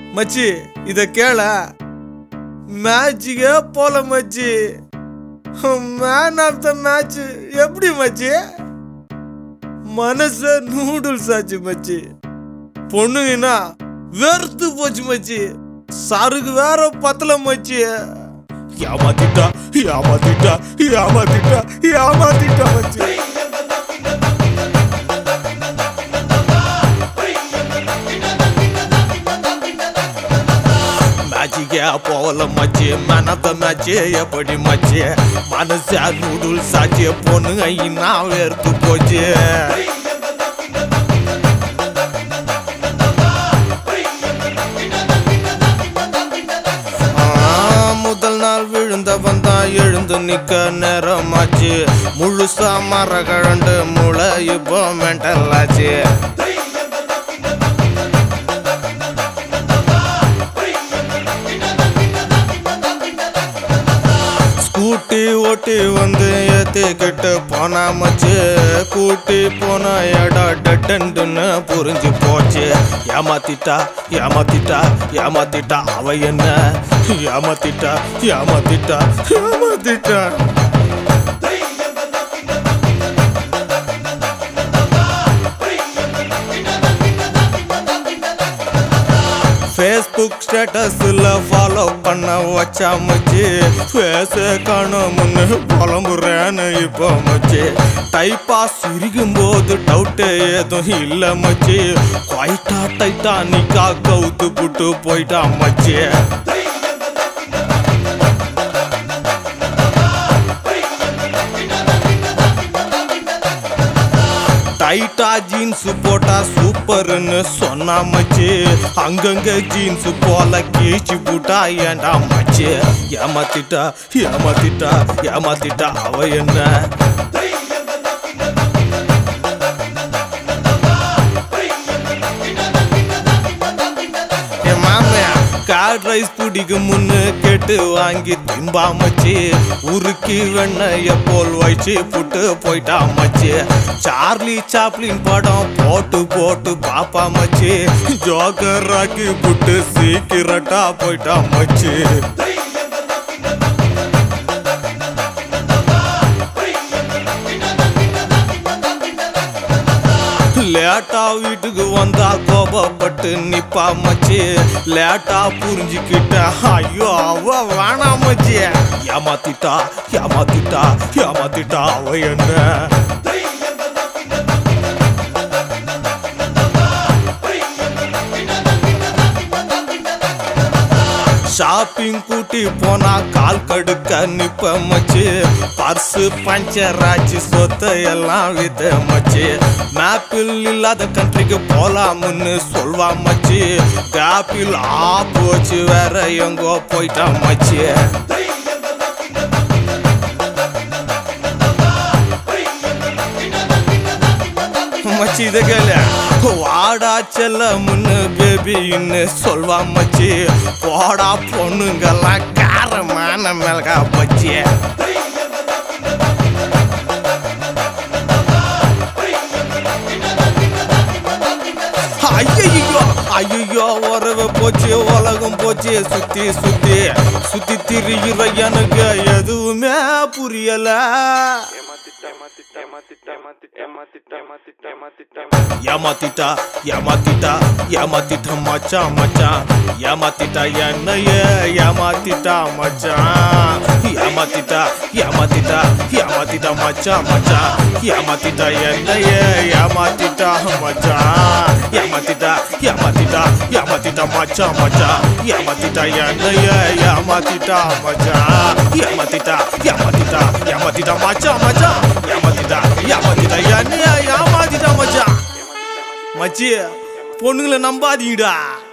மச்சி இத கேள மேட்சுக்கே போல மச்சி மேன் ஆஃப் த மேட்ச் எப்படி மச்சி மனச நூடுல்ஸ் ஆச்சு மச்சி பொண்ணுங்கன்னா வெறுத்து போச்சு மச்சி சருக்கு வேற பத்தல மச்சி ஏமாத்திட்டா ஏமாத்திட்டா ஏமாத்திட்டா ஏமாத்திட்டா மச்சி மேட்சுக்கே போகல மச்சி மேன் ஆஃப் த மேட்ச் எப்படி மச்சி மனசா நூடுல்ஸ் ஆச்சு பொண்ணுங்க இன்னா வெறுத்து போச்சு ஆ, முதல் நாள் விழுந்தவன் தான் எழுந்து நிக்க நேரமாச்சு முழுசா மர கழண்டு முளை இப்போ மென்டல் ஆச்சு ஸ்கூட்டி ஓட்டி வந்து ஏத்திக்கிட்டு போனா மச்சு கூட்டி போன இடம் டட்டுன்னு புரிஞ்சு போச்சு ஏமாத்திட்டா ஏமாத்திட்டா ஏமாத்திட்டா அவ என்ன ஏமாத்திட்டா ஏமாத்திட்டா ஏமாத்திட்டா ஃபேஸ்புக் ஸ்டேட்டஸில் ஃபாலோ பண்ண வச்சா மச்சி ஃபேஸை காணோம்னு புலம்புறேன்னு இப்போ மச்சி டைப்பா சிரிக்கும் போது டவுட்டு ஏதும் இல்லை மச்சி குவைட்டா டைட்டானிக்கா கவுத்து புட்டு போயிட்டா மச்சி டைட்டா ஜீன்ஸ் போட்டா சூப்பர்னு சொன்னா மச்சி அங்கங்க ஜீன்ஸ் போல கீச்சு போட்டா ஏண்டா மச்சி ஏமாத்திட்டா ஏமாத்திட்டா ஏமாத்திட்டா அவ என்ன என் மாமையா கார்ட் ரைஸ் பிடிக்கும் முன்னு கேட்டு வாங்கி திம்பா மச்சி உருக்கி வெண்ணைய போல் வச்சு புட்டு போயிட்டா மச்சி சார்லி சாப்ளின் படம் போட்டு போட்டு பாப்பா மச்சி ஜோக்கர் ராக்கி புட்டு சீக்கிரட்டா போயிட்டா மச்சி லேட்டா வீட்டுக்கு வந்தா கோபப்பட்டு நிப்பா மச்சி லேட்டா புரிஞ்சுக்கிட்ட ஐயோ அவ வேணாம் மச்சி ஏமாத்திட்டா ஏமாத்திட்டா ஏமாத்திட்டா அவ என்ன ஷாப்பிங் கூட்டி போனா கால் கடுக்க நிப்ப மச்சு பர்ஸு பஞ்சர் ஆச்சு சொத்தை எல்லாம் வித்த மச்சு மேப்பில் இல்லாத கண்ட்ரிக்கு போலாம்னு சொல்வா மச்சு கேப்பில் ஆ போச்சு வேற எங்கோ போயிட்டா மச்சு மச்சி இத கேளு வாடா செல்ல முன்னு பேபின்னு சொல்வா மச்சி போடா பொண்ணுங்கெல்லாம் காரமான மிளகா பச்சி ஐயோ ஐயோ உறவு போச்சு உலகம் போச்சு சுத்தி சுத்தி சுத்தி திரிகிற எனக்கு எதுவுமே புரியல ஏமாத்திட்டா ஏமாத்திட்டா ஏமாத்திட்டா மச்சான் மச்சான் ஏமாத்திட்டா என்னைய ஏமாத்திட்டா மச்சான் ஏமாத்திட்டா ஏமாத்திட்டா ஏமாத்திட்டா மச்சான் மச்சான் ஏமாத்திட்டா என்னைய ஏமாத்திட்டா மச்சான் ஏமாத்திட்டா ஏமாத்திட்டா ஏமாத்திட்டா மச்சான் மச்சான் ஏமாத்திட்டா என்னைய ஏமாத்திட்டா மச்சான் ஏமாத்திட்டா ஏமாத்திட்டா ஏமாத்திட்டா மச்சான் மச்சான் ஏமாத்திட்டா ஏமாத்திட்டா என்னைய ஏமாத்திட்டா மச்சான் மச்சி பொண்ணுங்களை நம்பாதீங்கடா